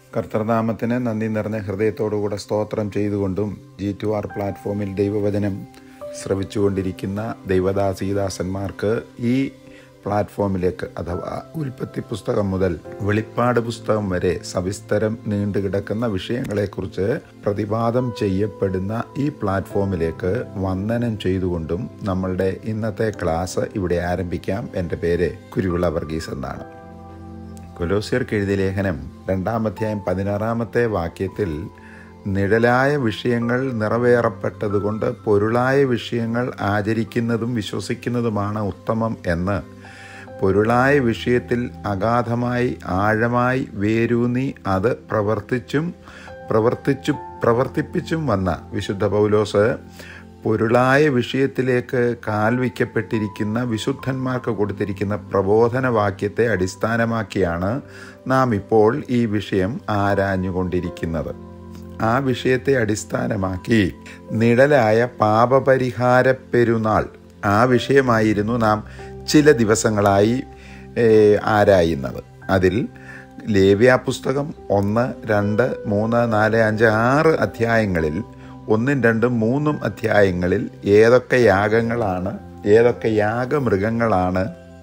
കർത്തൃനാമത്തിന് നന്ദി നിറഞ്ഞ ഹൃദയത്തോടുകൂടെ സ്തോത്രം ചെയ്തുകൊണ്ടും ജി ടു ആർ പ്ലാറ്റ്ഫോമിൽ ദൈവവചനം ശ്രവിച്ചുകൊണ്ടിരിക്കുന്ന ദൈവദാസീദാസന്മാർക്ക് ഈ പ്ലാറ്റ്ഫോമിലേക്ക് അഥവാ ഉൽപ്പത്തി പുസ്തകം മുതൽ വെളിപ്പാട് പുസ്തകം വരെ സവിസ്തരം നീണ്ടുകിടക്കുന്ന വിഷയങ്ങളെക്കുറിച്ച് പ്രതിപാദം ചെയ്യപ്പെടുന്ന ഈ പ്ലാറ്റ്ഫോമിലേക്ക് വന്ദനം ചെയ്തുകൊണ്ടും നമ്മളുടെ ഇന്നത്തെ ക്ലാസ് ഇവിടെ ആരംഭിക്കാം എൻ്റെ പേര് കുരുവിള വർഗീസ് എന്നാണ് കൊലോസിയർക്ക് എഴുതിയ ലേഖനം രണ്ടാമധ്യായം പതിനാറാമത്തെ വാക്യത്തിൽ നിഴലായ വിഷയങ്ങൾ നിറവേറപ്പെട്ടതുകൊണ്ട് പൊരുളായ വിഷയങ്ങൾ ആചരിക്കുന്നതും വിശ്വസിക്കുന്നതുമാണ് ഉത്തമം എന്ന് പൊരുളായ വിഷയത്തിൽ അഗാധമായി ആഴമായി വേരൂന്നി അത് പ്രവർത്തിച്ചും പ്രവർത്തിച്ചു പ്രവർത്തിപ്പിച്ചും വന്ന വിശുദ്ധ പൗലോസ് പൊരുളായ വിഷയത്തിലേക്ക് കാൽവയ്ക്കപ്പെട്ടിരിക്കുന്ന വിശുദ്ധന്മാർക്ക് കൊടുത്തിരിക്കുന്ന പ്രബോധന വാക്യത്തെ അടിസ്ഥാനമാക്കിയാണ് നാം ഇപ്പോൾ ഈ വിഷയം ആരാഞ്ഞുകൊണ്ടിരിക്കുന്നത് ആ വിഷയത്തെ അടിസ്ഥാനമാക്കി നിഴലായ പാപപരിഹാര പെരുന്നാൾ ആ വിഷയമായിരുന്നു നാം ചില ദിവസങ്ങളായി ആരായുന്നത് അതിൽ ലേവ്യ പുസ്തകം ഒന്ന് രണ്ട് മൂന്ന് നാല് അഞ്ച് ആറ് അധ്യായങ്ങളിൽ ഒന്നും രണ്ടും മൂന്നും അധ്യായങ്ങളിൽ ഏതൊക്കെ യാഗങ്ങളാണ് ഏതൊക്കെ യാഗമൃഗങ്ങളാണ്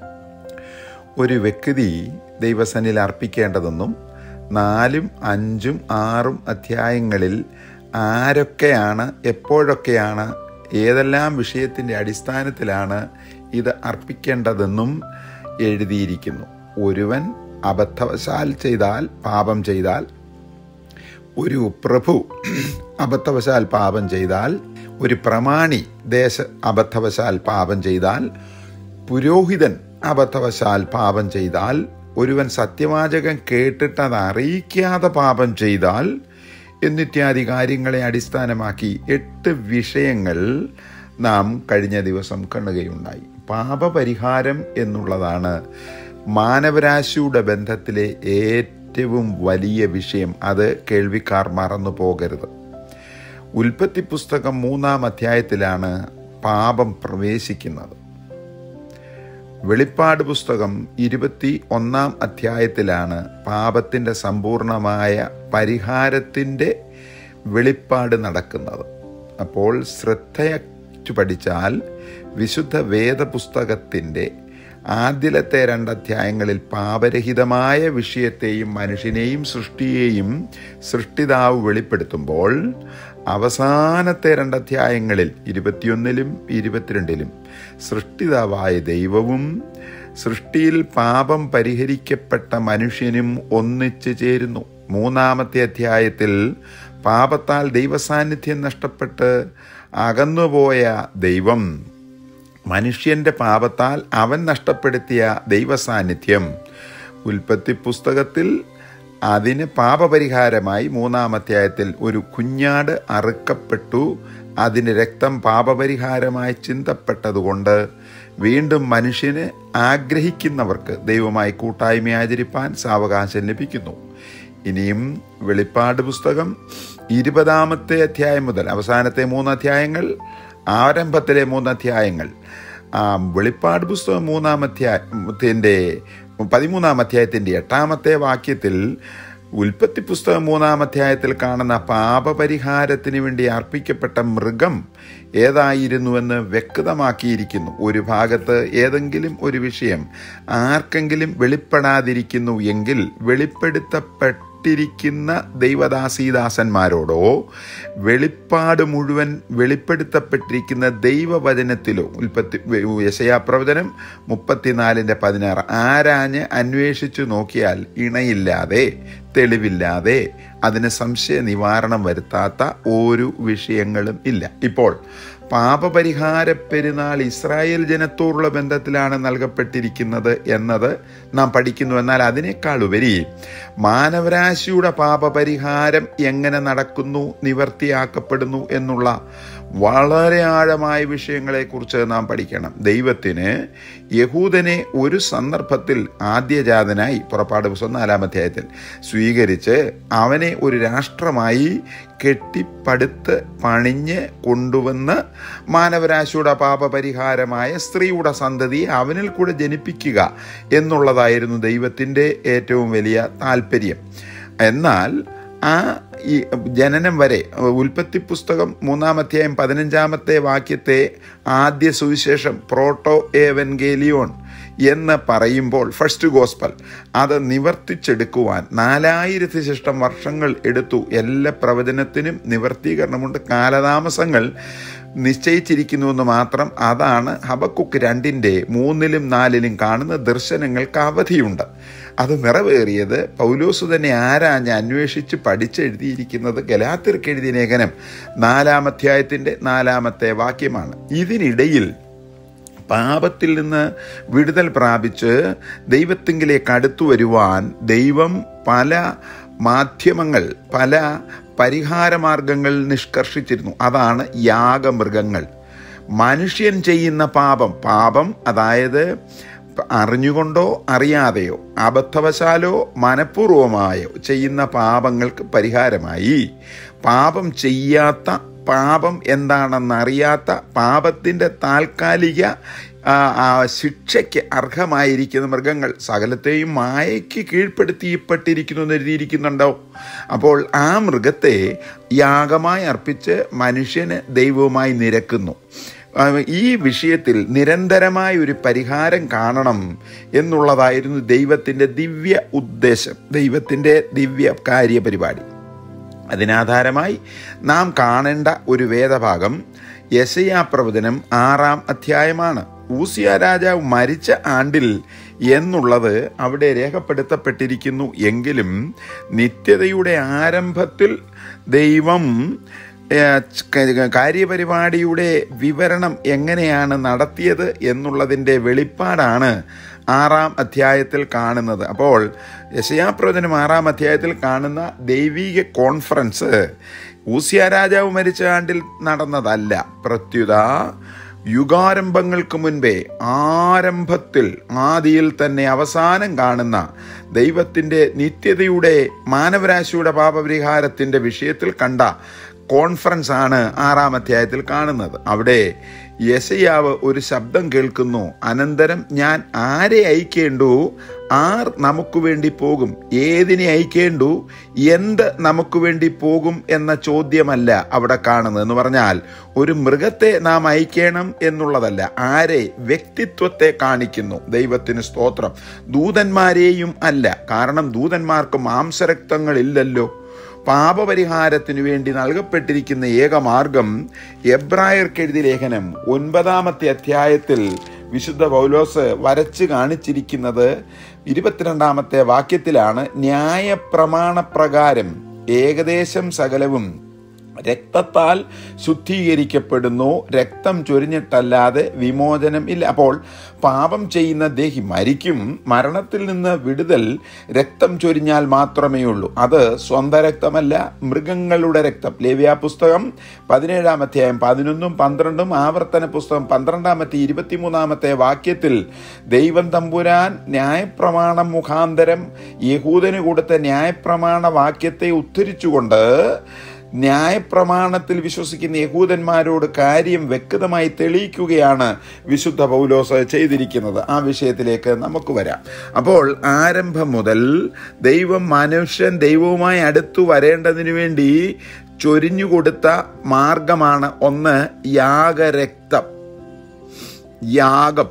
ഒരു വ്യക്തി ദൈവസനിൽ അർപ്പിക്കേണ്ടതെന്നും നാലും അഞ്ചും ആറും അധ്യായങ്ങളിൽ ആരൊക്കെയാണ് എപ്പോഴൊക്കെയാണ് ഏതെല്ലാം വിഷയത്തിൻ്റെ അടിസ്ഥാനത്തിലാണ് ഇത് അർപ്പിക്കേണ്ടതെന്നും എഴുതിയിരിക്കുന്നു ഒരുവൻ അബദ്ധവശാൽ ചെയ്താൽ പാപം ചെയ്താൽ ഒരു പ്രഭു അബദ്ധവശാൽ പാപം ചെയ്താൽ ഒരു പ്രമാണി ദേശ അബദ്ധവശാൽ പാപം ചെയ്താൽ പുരോഹിതൻ അബദ്ധവശാൽ പാപം ചെയ്താൽ ഒരുവൻ സത്യവാചകം കേട്ടിട്ട് അത് അറിയിക്കാതെ പാപം ചെയ്താൽ എന്നിത്യാദി കാര്യങ്ങളെ അടിസ്ഥാനമാക്കി എട്ട് വിഷയങ്ങൾ നാം കഴിഞ്ഞ ദിവസം കാണുകയുണ്ടായി പാപപരിഹാരം എന്നുള്ളതാണ് മാനവരാശിയുടെ ബന്ധത്തിലെ ഏറ്റവും വലിയ വിഷയം അത് കേൾവിക്കാർ മറന്നു പോകരുത് ഉൽപ്പത്തി പുസ്തകം മൂന്നാം അധ്യായത്തിലാണ് പാപം പ്രവേശിക്കുന്നത് വെളിപ്പാട് പുസ്തകം ഇരുപത്തി ഒന്നാം അധ്യായത്തിലാണ് പാപത്തിൻ്റെ സമ്പൂർണമായ പരിഹാരത്തിൻ്റെ വെളിപ്പാട് നടക്കുന്നത് അപ്പോൾ ശ്രദ്ധയച്ചു പഠിച്ചാൽ വിശുദ്ധ വേദപുസ്തകത്തിൻ്റെ ആദ്യത്തെ രണ്ടധ്യായങ്ങളിൽ പാപരഹിതമായ വിഷയത്തെയും മനുഷ്യനെയും സൃഷ്ടിയെയും സൃഷ്ടിതാവ് വെളിപ്പെടുത്തുമ്പോൾ അവസാനത്തെ രണ്ടധ്യായങ്ങളിൽ ഇരുപത്തിയൊന്നിലും ഇരുപത്തിരണ്ടിലും സൃഷ്ടിതാവായ ദൈവവും സൃഷ്ടിയിൽ പാപം പരിഹരിക്കപ്പെട്ട മനുഷ്യനും ഒന്നിച്ചു ചേരുന്നു മൂന്നാമത്തെ അധ്യായത്തിൽ പാപത്താൽ ദൈവസാന്നിധ്യം നഷ്ടപ്പെട്ട് അകന്നുപോയ ദൈവം മനുഷ്യന്റെ പാപത്താൽ അവൻ നഷ്ടപ്പെടുത്തിയ ദൈവസാന്നിധ്യം ഉൽപ്പത്തി പുസ്തകത്തിൽ അതിന് പാപപരിഹാരമായി മൂന്നാമധ്യായത്തിൽ ഒരു കുഞ്ഞാട് അറുക്കപ്പെട്ടു അതിന് രക്തം പാപപരിഹാരമായി ചിന്തപ്പെട്ടതുകൊണ്ട് വീണ്ടും മനുഷ്യന് ആഗ്രഹിക്കുന്നവർക്ക് ദൈവമായി കൂട്ടായ്മ ആചരിപ്പാൻ സാവകാശം ലഭിക്കുന്നു ഇനിയും വെളിപ്പാട് പുസ്തകം ഇരുപതാമത്തെ അധ്യായം മുതൽ അവസാനത്തെ മൂന്ന് അധ്യായങ്ങൾ ആരംഭത്തിലെ മൂന്ന് അധ്യായങ്ങൾ ആ വെളിപ്പാട് പുസ്തകം മൂന്നാം അധ്യായത്തിൻ്റെ പതിമൂന്നാം അധ്യായത്തിൻ്റെ എട്ടാമത്തെ വാക്യത്തിൽ ഉൽപ്പത്തി പുസ്തകം മൂന്നാം അധ്യായത്തിൽ കാണുന്ന പാപപരിഹാരത്തിന് വേണ്ടി അർപ്പിക്കപ്പെട്ട മൃഗം ഏതായിരുന്നുവെന്ന് വ്യക്തമാക്കിയിരിക്കുന്നു ഒരു ഭാഗത്ത് ഏതെങ്കിലും ഒരു വിഷയം ആർക്കെങ്കിലും വെളിപ്പെടാതിരിക്കുന്നു എങ്കിൽ വെളിപ്പെടുത്തപ്പെട്ട ിരിക്കുന്ന ദൈവദാസീദാസന്മാരോടോ വെളിപ്പാട് മുഴുവൻ വെളിപ്പെടുത്തപ്പെട്ടിരിക്കുന്ന ദൈവവചനത്തിലോ ഉൽപ്പത്തി യശയാപ്രവചനം മുപ്പത്തിനാലിൻ്റെ പതിനാറ് ആരാഞ്ഞ് അന്വേഷിച്ചു നോക്കിയാൽ ഇണയില്ലാതെ തെളിവില്ലാതെ അതിന് സംശയ നിവാരണം വരുത്താത്ത ഒരു വിഷയങ്ങളും ഇല്ല ഇപ്പോൾ പാപപരിഹാര പെരുന്നാൾ ഇസ്രായേൽ ജനത്തോടുള്ള ബന്ധത്തിലാണ് നൽകപ്പെട്ടിരിക്കുന്നത് എന്നത് നാം പഠിക്കുന്നു എന്നാൽ അതിനേക്കാൾ ഉപരി മാനവരാശിയുടെ പാപപരിഹാരം എങ്ങനെ നടക്കുന്നു നിവർത്തിയാക്കപ്പെടുന്നു എന്നുള്ള വളരെ ആഴമായ വിഷയങ്ങളെക്കുറിച്ച് നാം പഠിക്കണം ദൈവത്തിന് യഹൂദനെ ഒരു സന്ദർഭത്തിൽ ആദ്യജാതനായി പുറപ്പാട് പുസ്തകം നാലാം അധ്യായത്തിൽ സ്വീകരിച്ച് അവനെ ഒരു രാഷ്ട്രമായി കെട്ടിപ്പടുത്ത് പണിഞ്ഞ് കൊണ്ടുവന്ന് മാനവരാശിയുടെ പാപപരിഹാരമായ സ്ത്രീയുടെ സന്തതിയെ അവനിൽ കൂടെ ജനിപ്പിക്കുക എന്നുള്ളതായിരുന്നു ദൈവത്തിൻ്റെ ഏറ്റവും വലിയ താല്പര്യം എന്നാൽ ആ ഈ ജനനം വരെ ഉൽപ്പത്തി പുസ്തകം മൂന്നാം അധ്യായം പതിനഞ്ചാമത്തെ വാക്യത്തെ ആദ്യ സുവിശേഷം പ്രോട്ടോ ഏവൻഗേലിയോൺ എന്ന് പറയുമ്പോൾ ഫസ്റ്റ് ഗോസ്പൽ അത് നിവർത്തിച്ചെടുക്കുവാൻ നാലായിരത്തി ശിഷ്ടം വർഷങ്ങൾ എടുത്തു എല്ലാ പ്രവചനത്തിനും നിവർത്തീകരണമുണ്ട് കാലതാമസങ്ങൾ നിശ്ചയിച്ചിരിക്കുന്നുവെന്ന് മാത്രം അതാണ് ഹബക്കുക്ക് രണ്ടിൻ്റെ മൂന്നിലും നാലിലും കാണുന്ന ദർശനങ്ങൾക്ക് അവധിയുണ്ട് അത് നിറവേറിയത് പൗലോസ് തന്നെ ആരാഞ്ഞ് അന്വേഷിച്ച് പഠിച്ചെഴുതിയിരിക്കുന്നത് ഗലാത്തിർക്ക് എഴുതിയ ലേഖനം നാലാം അധ്യായത്തിൻ്റെ നാലാമത്തെ വാക്യമാണ് ഇതിനിടയിൽ പാപത്തിൽ നിന്ന് വിടുതൽ പ്രാപിച്ച് ദൈവത്തിങ്കിലേക്ക് അടുത്തു വരുവാൻ ദൈവം പല മാധ്യമങ്ങൾ പല പരിഹാരമാർഗങ്ങൾ നിഷ്കർഷിച്ചിരുന്നു അതാണ് യാഗമൃഗങ്ങൾ മനുഷ്യൻ ചെയ്യുന്ന പാപം പാപം അതായത് അറിഞ്ഞുകൊണ്ടോ അറിയാതെയോ അബദ്ധവശാലോ മനഃപൂർവമായോ ചെയ്യുന്ന പാപങ്ങൾക്ക് പരിഹാരമായി പാപം ചെയ്യാത്ത പാപം എന്താണെന്നറിയാത്ത പാപത്തിൻ്റെ താൽക്കാലിക ശിക്ഷയ്ക്ക് അർഹമായിരിക്കുന്ന മൃഗങ്ങൾ സകലത്തെയും മായയ്ക്ക് കീഴ്പ്പെടുത്തിപ്പെട്ടിരിക്കുന്നു എന്ന് എഴുതിയിരിക്കുന്നുണ്ടോ അപ്പോൾ ആ മൃഗത്തെ യാഗമായി അർപ്പിച്ച് മനുഷ്യന് ദൈവവുമായി നിരക്കുന്നു ഈ വിഷയത്തിൽ നിരന്തരമായ ഒരു പരിഹാരം കാണണം എന്നുള്ളതായിരുന്നു ദൈവത്തിൻ്റെ ദിവ്യ ഉദ്ദേശം ദൈവത്തിൻ്റെ ദിവ്യ കാര്യപരിപാടി അതിനാധാരമായി നാം കാണേണ്ട ഒരു വേദഭാഗം യശയാ പ്രവചനം ആറാം അധ്യായമാണ് ഊസിയ രാജാവ് മരിച്ച ആണ്ടിൽ എന്നുള്ളത് അവിടെ രേഖപ്പെടുത്തപ്പെട്ടിരിക്കുന്നു എങ്കിലും നിത്യതയുടെ ആരംഭത്തിൽ ദൈവം കാര്യപരിപാടിയുടെ വിവരണം എങ്ങനെയാണ് നടത്തിയത് എന്നുള്ളതിൻ്റെ വെളിപ്പാടാണ് ആറാം അധ്യായത്തിൽ കാണുന്നത് അപ്പോൾ യശയാപ്രവചനം ആറാം അധ്യായത്തിൽ കാണുന്ന ദൈവിക കോൺഫറൻസ് ഊസിയ രാജാവ് മരിച്ച ആണ്ടിൽ നടന്നതല്ല പ്രത്യുത യുഗാരംഭങ്ങൾക്ക് മുൻപേ ആരംഭത്തിൽ ആദിയിൽ തന്നെ അവസാനം കാണുന്ന ദൈവത്തിൻ്റെ നിത്യതയുടെ മാനവരാശിയുടെ പാപപരിഹാരത്തിൻ്റെ വിഷയത്തിൽ കണ്ട കോൺഫറൻസ് ആണ് ആറാം അധ്യായത്തിൽ കാണുന്നത് അവിടെ യശയാവ് ഒരു ശബ്ദം കേൾക്കുന്നു അനന്തരം ഞാൻ ആരെ അയക്കേണ്ടു ആർ നമുക്ക് വേണ്ടി പോകും ഏതിനെ അയക്കേണ്ടു എന്ത് നമുക്ക് വേണ്ടി പോകും എന്ന ചോദ്യമല്ല അവിടെ കാണുന്നത് എന്ന് പറഞ്ഞാൽ ഒരു മൃഗത്തെ നാം അയക്കണം എന്നുള്ളതല്ല ആരെ വ്യക്തിത്വത്തെ കാണിക്കുന്നു ദൈവത്തിന് സ്തോത്രം ദൂതന്മാരെയും അല്ല കാരണം ദൂതന്മാർക്ക് മാംസരക്തങ്ങളില്ലല്ലോ പാപപരിഹാരത്തിനു വേണ്ടി നൽകപ്പെട്ടിരിക്കുന്ന ഏക മാർഗം എബ്രായർക്ക് എഴുതിയ ലേഖനം ഒൻപതാമത്തെ അധ്യായത്തിൽ വിശുദ്ധ പൗലോസ് വരച്ച് കാണിച്ചിരിക്കുന്നത് ഇരുപത്തിരണ്ടാമത്തെ വാക്യത്തിലാണ് ന്യായപ്രമാണപ്രകാരം ഏകദേശം സകലവും രക്തത്താൽ ശുദ്ധീകരിക്കപ്പെടുന്നു രക്തം ചൊരിഞ്ഞിട്ടല്ലാതെ വിമോചനം ഇല്ല അപ്പോൾ പാപം ചെയ്യുന്ന ദേഹി മരിക്കും മരണത്തിൽ നിന്ന് വിടുതൽ രക്തം ചൊരിഞ്ഞാൽ മാത്രമേ ഉള്ളൂ അത് സ്വന്തം രക്തമല്ല മൃഗങ്ങളുടെ രക്തം ലേവ്യ പുസ്തകം പതിനേഴാം അധ്യായം പതിനൊന്നും പന്ത്രണ്ടും ആവർത്തന പുസ്തകം പന്ത്രണ്ടാമത്തെ ഇരുപത്തിമൂന്നാമത്തെ വാക്യത്തിൽ ദൈവം തമ്പുരാൻ ന്യായപ്രമാണം മുഖാന്തരം യഹൂദന് കൊടുത്ത ന്യായപ്രമാണ വാക്യത്തെ ഉദ്ധരിച്ചുകൊണ്ട് ന്യായപ്രമാണത്തിൽ വിശ്വസിക്കുന്ന യഹൂദന്മാരോട് കാര്യം വ്യക്തമായി തെളിയിക്കുകയാണ് വിശുദ്ധ പൗലോസ് ചെയ്തിരിക്കുന്നത് ആ വിഷയത്തിലേക്ക് നമുക്ക് വരാം അപ്പോൾ ആരംഭം മുതൽ ദൈവം മനുഷ്യൻ ദൈവവുമായി അടുത്തു വരേണ്ടതിനു വേണ്ടി ചൊരിഞ്ഞുകൊടുത്ത മാർഗമാണ് ഒന്ന് യാഗരക്തം യാഗം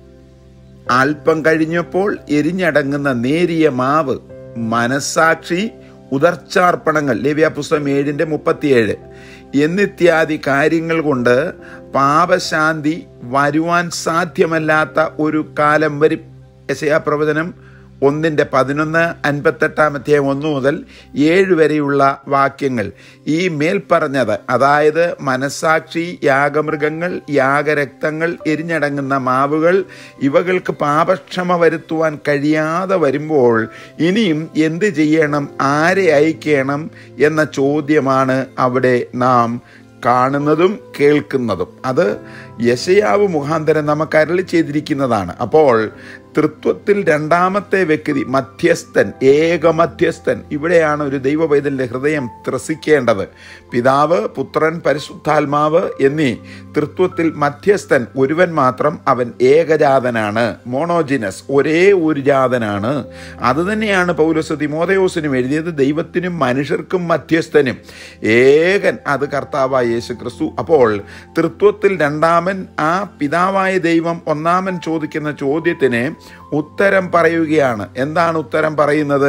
അല്പം കഴിഞ്ഞപ്പോൾ എരിഞ്ഞടങ്ങുന്ന നേരിയ മാവ് മനസാക്ഷി ഉദർച്ചാർപ്പണങ്ങൾ ലേവ്യ പുസ്തകം ഏഴിൻ്റെ മുപ്പത്തിയേഴ് എന്നിത്യാദി കാര്യങ്ങൾ കൊണ്ട് പാപശാന്തി വരുവാൻ സാധ്യമല്ലാത്ത ഒരു കാലം വരും യശയാ പ്രവചനം ഒന്നിൻ്റെ പതിനൊന്ന് അൻപത്തെട്ടാമത്തെ ഒന്ന് മുതൽ ഏഴ് വരെയുള്ള വാക്യങ്ങൾ ഈ മേൽപ്പറഞ്ഞത് അതായത് മനസാക്ഷി യാഗമൃഗങ്ങൾ യാഗരക്തങ്ങൾ എരിഞ്ഞടങ്ങുന്ന മാവുകൾ ഇവകൾക്ക് പാപക്ഷമ വരുത്തുവാൻ കഴിയാതെ വരുമ്പോൾ ഇനിയും എന്ത് ചെയ്യണം ആരെ അയക്കണം എന്ന ചോദ്യമാണ് അവിടെ നാം കാണുന്നതും കേൾക്കുന്നതും അത് യശയാവ് മുഖാന്തരം നമുക്ക് അരളി ചെയ്തിരിക്കുന്നതാണ് അപ്പോൾ തൃത്വത്തിൽ രണ്ടാമത്തെ വ്യക്തി മധ്യസ്ഥൻ ഏക മധ്യസ്ഥൻ ഇവിടെയാണ് ഒരു ദൈവ പൈതലിന്റെ ഹൃദയം ത്രസിക്കേണ്ടത് പിതാവ് പുത്രൻ പരിശുദ്ധാത്മാവ് എന്നീ തൃത്വത്തിൽ മധ്യസ്ഥൻ ഒരുവൻ മാത്രം അവൻ ഏകജാതനാണ് മോണോജിനസ് ഒരേ ഒരു ജാതനാണ് അത് തന്നെയാണ് പൗലോസ് തിമോദയോസിനും എഴുതിയത് ദൈവത്തിനും മനുഷ്യർക്കും മധ്യസ്ഥനും ഏകൻ അത് കർത്താവായ യേശു ക്രിസ്തു അപ്പോൾ തൃത്വത്തിൽ രണ്ടാമൻ ആ പിതാവായ ദൈവം ഒന്നാമൻ ചോദിക്കുന്ന ചോദ്യത്തിന് ഉത്തരം പറയുകയാണ് എന്താണ് ഉത്തരം പറയുന്നത്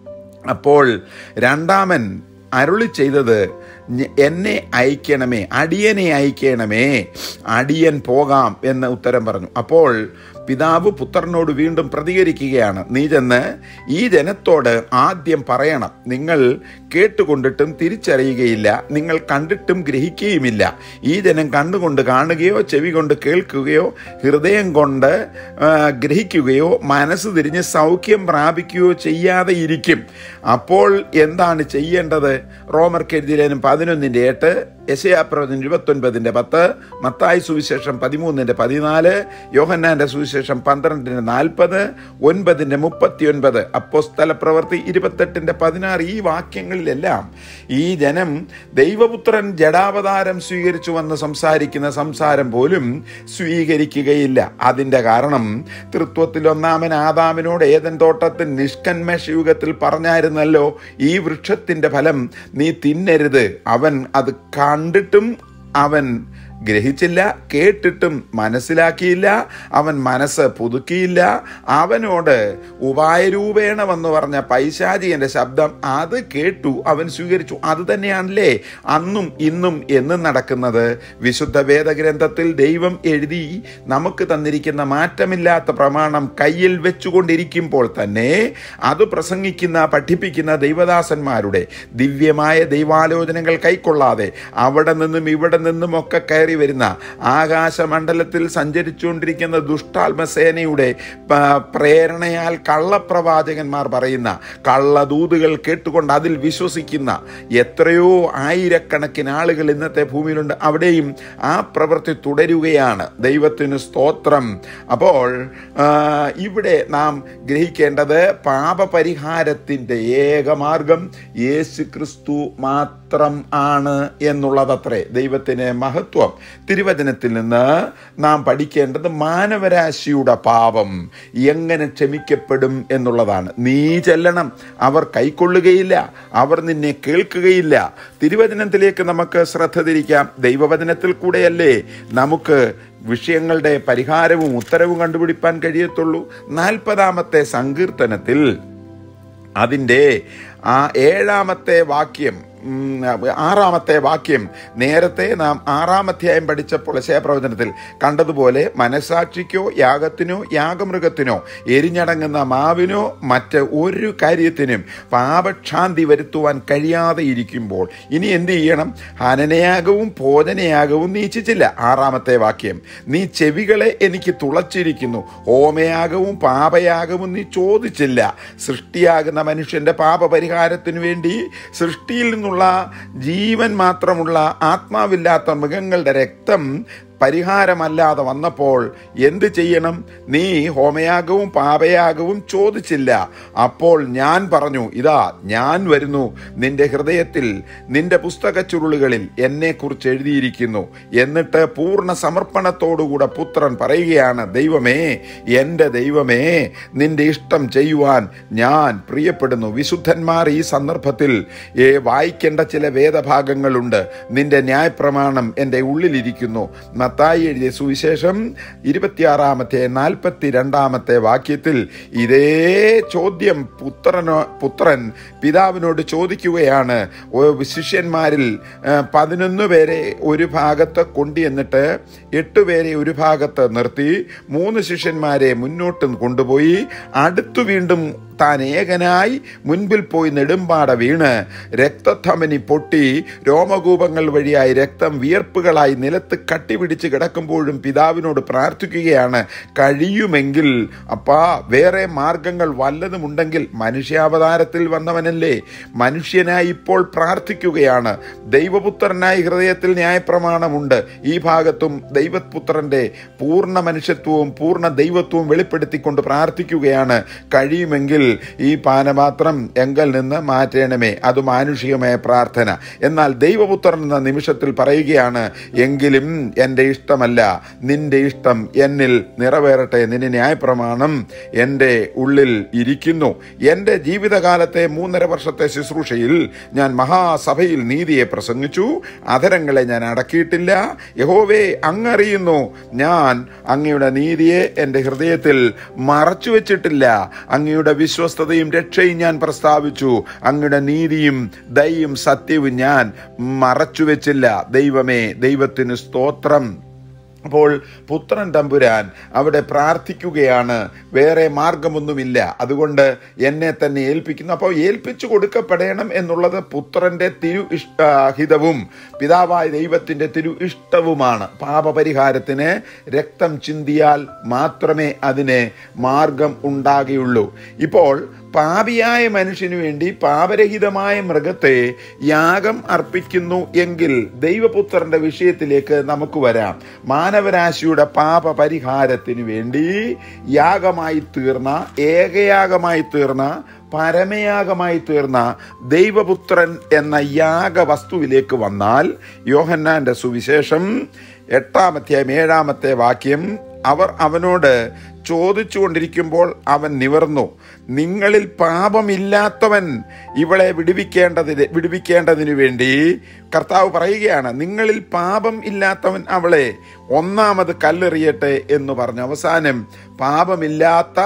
അപ്പോൾ രണ്ടാമൻ അരുളി ചെയ്തത് "ഞ- എന്നെ അയക്കണമേ അടിയനെ അയക്കണമേ അടിയൻ പോകാം എന്ന് ഉത്തരം പറഞ്ഞു അപ്പോൾ പിതാവ് പുത്രനോട് വീണ്ടും പ്രതികരിക്കുകയാണ് നീ ചെന്ന് ഈ ജനത്തോട് ആദ്യം പറയണം നിങ്ങൾ കേട്ടുകൊണ്ടിട്ടും തിരിച്ചറിയുകയില്ല നിങ്ങൾ കണ്ടിട്ടും ഗ്രഹിക്കുകയുമില്ല ഈ ജനം കണ്ടുകൊണ്ട് കാണുകയോ ചെവി കൊണ്ട് കേൾക്കുകയോ ഹൃദയം കൊണ്ട് ആ, ഗ്രഹിക്കുകയോ മനസ്സ് തിരിഞ്ഞ് സൗഖ്യം പ്രാപിക്കുകയോ ചെയ്യാതെ ഇരിക്കും അപ്പോൾ എന്താണ് ചെയ്യേണ്ടത് റോമർക്ക് എഴുതിയിലും പതിനൊന്നിൻ്റെ എട്ട് യശയാപ്രവചനം ഇരുപത്തൊൻപതിൻ്റെ പത്ത് മത്തായി സുവിശേഷം പതിമൂന്നിൻ്റെ പതിനാല് യോഹന്നാന്റെ സുവിശേഷം പന്ത്രണ്ടിൻ്റെ നാൽപ്പത് ഒൻപതിൻ്റെ മുപ്പത്തിയൊൻപത് അപ്പോസ്തല പ്രവൃത്തി ഇരുപത്തെട്ടിൻ്റെ പതിനാറ് ഈ വാക്യങ്ങളിലെല്ലാം ഈ ജനം ദൈവപുത്രൻ ജഡാവതാരം സ്വീകരിച്ചു വന്ന് സംസാരിക്കുന്ന സംസാരം പോലും സ്വീകരിക്കുകയില്ല അതിൻ്റെ കാരണം തൃത്വത്തിൽ ഒന്നാമൻ ആദാമിനോട് ഏതൻ തോട്ടത്തിൽ നിഷ്കന്മേഷ യുഗത്തിൽ പറഞ്ഞായിരുന്നല്ലോ ഈ വൃക്ഷത്തിൻ്റെ ഫലം നീ തിന്നരുത് അവൻ അത് കണ്ടിട്ടും അവൻ ഗ്രഹിച്ചില്ല കേട്ടിട്ടും മനസ്സിലാക്കിയില്ല അവൻ മനസ്സ് പുതുക്കിയില്ല അവനോട് ഉപായരൂപേണ വന്ന് പറഞ്ഞ പൈശാചികന്റെ ശബ്ദം അത് കേട്ടു അവൻ സ്വീകരിച്ചു അത് തന്നെയാണല്ലേ അന്നും ഇന്നും എന്നും നടക്കുന്നത് വിശുദ്ധ വേദഗ്രന്ഥത്തിൽ ദൈവം എഴുതി നമുക്ക് തന്നിരിക്കുന്ന മാറ്റമില്ലാത്ത പ്രമാണം കയ്യിൽ വെച്ചുകൊണ്ടിരിക്കുമ്പോൾ തന്നെ അത് പ്രസംഗിക്കുന്ന പഠിപ്പിക്കുന്ന ദൈവദാസന്മാരുടെ ദിവ്യമായ ദൈവാലോചനകൾ കൈക്കൊള്ളാതെ അവിടെ നിന്നും ഇവിടെ നിന്നും ഒക്കെ കയറി വരുന്ന ആകാശമണ്ഡലത്തിൽ സഞ്ചരിച്ചുകൊണ്ടിരിക്കുന്ന ദുഷ്ടാത്മസേനയുടെ പ- പ്രേരണയാൽ കള്ളപ്രവാചകന്മാർ പറയുന്ന കള്ളദൂതുകൾ കേട്ടുകൊണ്ട് അതിൽ വിശ്വസിക്കുന്ന എത്രയോ ആയിരക്കണക്കിന് ആളുകൾ ഇന്നത്തെ ഭൂമിയിലുണ്ട് അവിടെയും ആ പ്രവൃത്തി തുടരുകയാണ് ദൈവത്തിന് സ്തോത്രം അപ്പോൾ ആ, ഇവിടെ നാം ഗ്രഹിക്കേണ്ടത് പാപപരിഹാരത്തിൻ്റെ ഏക മാർഗം യേശു ക്രിസ്തു മാത്രം ആണ് എന്നുള്ളതത്രേ ദൈവത്തിന് മഹത്വം തിരുവചനത്തിൽ നിന്ന് നാം പഠിക്കേണ്ടത് മാനവരാശിയുടെ പാപം എങ്ങനെ ക്ഷമിക്കപ്പെടും എന്നുള്ളതാണ് നീ ചെല്ലണം അവർ കൈക്കൊള്ളുകയില്ല അവർ നിന്നെ കേൾക്കുകയില്ല തിരുവചനത്തിലേക്ക് നമുക്ക് ശ്രദ്ധ തിരിക്കാം ദൈവവചനത്തിൽ കൂടെയല്ലേ നമുക്ക് വിഷയങ്ങളുടെ പരിഹാരവും ഉത്തരവും കണ്ടുപിടിപ്പാൻ കഴിയത്തുള്ളൂ നാൽപ്പതാമത്തെ സങ്കീർത്തനത്തിൽ അതിൻ്റെ ആ ഏഴാമത്തെ വാക്യം ഉം, ആറാമത്തെ വാക്യം നേരത്തെ നാം ആറാമധ്യായം പഠിച്ചപ്പോൾ പ്രവചനത്തിൽ കണ്ടതുപോലെ മനസാക്ഷിക്കോ യാഗത്തിനോ യാഗമൃഗത്തിനോ എരിഞ്ഞടങ്ങുന്ന മാവിനോ മറ്റ് ഒരു കാര്യത്തിനും പാപക്ഷാന്തി വരുത്തുവാൻ കഴിയാതെ ഇരിക്കുമ്പോൾ ഇനി എന്ത് ചെയ്യണം ഹനനയാഗവും ഭോജനയാഗവും നീ ഇച്ഛിച്ചില്ല ആറാമത്തെ വാക്യം നീ ചെവികളെ എനിക്ക് തുളച്ചിരിക്കുന്നു ഹോമയാഗവും പാപയാഗവും നീ ചോദിച്ചില്ല സൃഷ്ടിയാകുന്ന മനുഷ്യന്റെ പാപപരിഹാരത്തിനു വേണ്ടി സൃഷ്ടിയിൽ നിന്നുള്ള ജീവൻ മാത്രമുള്ള ആത്മാവില്ലാത്ത മൃഗങ്ങളുടെ രക്തം പരിഹാരമല്ലാതെ വന്നപ്പോൾ എന്ത് ചെയ്യണം നീ ഹോമയാഗവും പാപയാഗവും ചോദിച്ചില്ല അപ്പോൾ ഞാൻ പറഞ്ഞു ഇതാ ഞാൻ വരുന്നു നിന്റെ ഹൃദയത്തിൽ നിന്റെ പുസ്തക ചുരുളുകളിൽ എന്നെക്കുറിച്ച് എഴുതിയിരിക്കുന്നു എന്നിട്ട് പൂർണ്ണ സമർപ്പണത്തോടുകൂടെ പുത്രൻ പറയുകയാണ് ദൈവമേ എൻ്റെ ദൈവമേ നിന്റെ ഇഷ്ടം ചെയ്യുവാൻ ഞാൻ പ്രിയപ്പെടുന്നു വിശുദ്ധന്മാർ ഈ സന്ദർഭത്തിൽ ഏ, വായിക്കേണ്ട ചില വേദഭാഗങ്ങളുണ്ട് നിന്റെ ന്യായപ്രമാണം എൻ്റെ ഉള്ളിലിരിക്കുന്നു മത്തായി എഴുതിയ സുവിശേഷം ഇരുപത്തിയാറാമത്തെ നാൽപ്പത്തി രണ്ടാമത്തെ വാക്യത്തിൽ ഇതേ ചോദ്യം പുത്രനോ പുത്രൻ പിതാവിനോട് ചോദിക്കുകയാണ് ഓ, ശിഷ്യന്മാരിൽ ആ, പതിനൊന്ന് പേരെ ഒരു ഭാഗത്ത് കൊണ്ടുവന്നിട്ട് എട്ട് പേരെ ഒരു ഭാഗത്ത് നിർത്തി മൂന്ന് ശിഷ്യന്മാരെ മുന്നോട്ട് കൊണ്ടുപോയി അടുത്തു വീണ്ടും താൻ ഏകനായി മുൻപിൽ പോയി നെടുമ്പാട വീണ് രക്തധമനി പൊട്ടി രോമകൂപങ്ങൾ വഴിയായി രക്തം വിയർപ്പുകളായി നിലത്ത് കട്ടിപിടിച്ച് കിടക്കുമ്പോഴും പിതാവിനോട് പ്രാർത്ഥിക്കുകയാണ് കഴിയുമെങ്കിൽ അപ്പാ വേറെ മാർഗങ്ങൾ വല്ലതുമുണ്ടെങ്കിൽ മനുഷ്യാവതാരത്തിൽ വന്നവനല്ലേ മനുഷ്യനായി ഇപ്പോൾ പ്രാർത്ഥിക്കുകയാണ് ദൈവപുത്രനായി ഹൃദയത്തിൽ ന്യായപ്രമാണമുണ്ട് ഈ ഭാഗത്തും ദൈവപുത്രന്റെ പൂർണ്ണ മനുഷ്യത്വവും പൂർണ്ണ ദൈവത്വവും വെളിപ്പെടുത്തിക്കൊണ്ട് പ്രാർത്ഥിക്കുകയാണ് കഴിയുമെങ്കിൽ ഈ പാനപാത്രം എങ്കൽ നിന്ന് മാറ്റണമേ അത് മാനുഷികമായ പ്രാർത്ഥന എന്നാൽ ദൈവപുത്രൻ എന്ന നിമിഷത്തിൽ പറയുകയാണ് എങ്കിലും എൻ്റെ ഇഷ്ടമല്ല നിന്റെ ഇഷ്ടം എന്നിൽ നിറവേറട്ടെ നിന്റെ ന്യായപ്രമാണം എൻ്റെ ഉള്ളിൽ ഇരിക്കുന്നു എൻ്റെ ജീവിതകാലത്തെ മൂന്നര വർഷത്തെ ശുശ്രൂഷയിൽ ഞാൻ മഹാസഭയിൽ നീതിയെ പ്രസംഗിച്ചു അധരങ്ങളെ ഞാൻ അടക്കിയിട്ടില്ല യഹോവേ അങ്ങറിയുന്നു ഞാൻ അങ്ങയുടെ നീതിയെ എൻ്റെ ഹൃദയത്തിൽ മറച്ചു വെച്ചിട്ടില്ല അങ്ങയുടെ വിശ്വസ്തതയും രക്ഷയും ഞാൻ പ്രസ്താവിച്ചു അങ്ങയുടെ നീതിയും ദയും സത്യവും ഞാൻ മറച്ചു വെച്ചില്ല ദൈവമേ ദൈവത്തിന് സ്തോത്രം അപ്പോൾ പുത്രൻ തമ്പുരാൻ അവിടെ പ്രാർത്ഥിക്കുകയാണ് വേറെ മാർഗമൊന്നുമില്ല അതുകൊണ്ട് എന്നെ തന്നെ ഏൽപ്പിക്കുന്നു അപ്പോൾ ഏൽപ്പിച്ചു കൊടുക്കപ്പെടണം എന്നുള്ളത് പുത്രന്റെ തിരു ഇഷ്ട ഹിതവും പിതാവായ ദൈവത്തിന്റെ തിരു ഇഷ്ടവുമാണ് പാപപരിഹാരത്തിന് രക്തം ചിന്തിയാൽ മാത്രമേ അതിന് മാർഗം ഉണ്ടാകുകയുള്ളൂ ഇപ്പോൾ പാപിയായ മനുഷ്യനു വേണ്ടി പാപരഹിതമായ മൃഗത്തെ യാഗം അർപ്പിക്കുന്നു എങ്കിൽ ദൈവപുത്രന്റെ വിഷയത്തിലേക്ക് നമുക്ക് വരാം മാനവരാശിയുടെ പാപ പരിഹാരത്തിന് വേണ്ടി യാഗമായി തീർന്ന ഏകയാഗമായി തീർന്ന പരമയാഗമായി തീർന്ന ദൈവപുത്രൻ എന്ന യാഗവസ്തുവിലേക്ക് വന്നാൽ യോഹന്നാന്റെ സുവിശേഷം എട്ടാമത്തെയും ഏഴാമത്തെ വാക്യം അവർ അവനോട് ചോദിച്ചുകൊണ്ടിരിക്കുമ്പോൾ അവൻ നിവർന്നു നിങ്ങളിൽ പാപമില്ലാത്തവൻ ഇവളെ വിടുവിക്കേണ്ടതിന് വിടുവിക്കേണ്ടതിനു വേണ്ടി കർത്താവ് പറയുകയാണ് നിങ്ങളിൽ പാപം ഇല്ലാത്തവൻ അവളെ ഒന്നാമത് കല്ലെറിയട്ടെ എന്ന് പറഞ്ഞു അവസാനം പാപമില്ലാത്ത